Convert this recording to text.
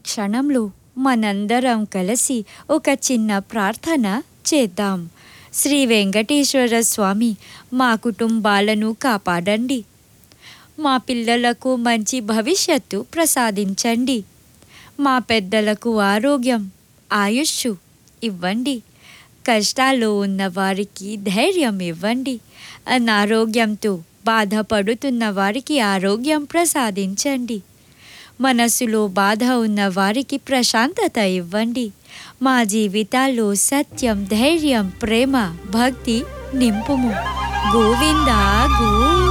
క్షణంలో మనందరం కలిసి ఒక చిన్న ప్రార్థన చేద్దాం శ్రీ వెంకటేశ్వర స్వామి మా కుటుంబాలను కాపాడండి మా పిల్లలకు మంచి భవిష్యత్తు ప్రసాదించండి మా పెద్దలకు ఆరోగ్యం ఆయుష్ ఇవ్వండి కష్టాల్లో ఉన్న వారికి ధైర్యం ఇవ్వండి అనారోగ్యంతో బాధపడుతున్న వారికి ఆరోగ్యం ప్రసాదించండి మనసులో బాధ ఉన్న వారికి ప్రశాంతత ఇవ్వండి మా జీవితాల్లో సత్యం ధైర్యం ప్రేమ భక్తి నింపుము గోవింద గోవింద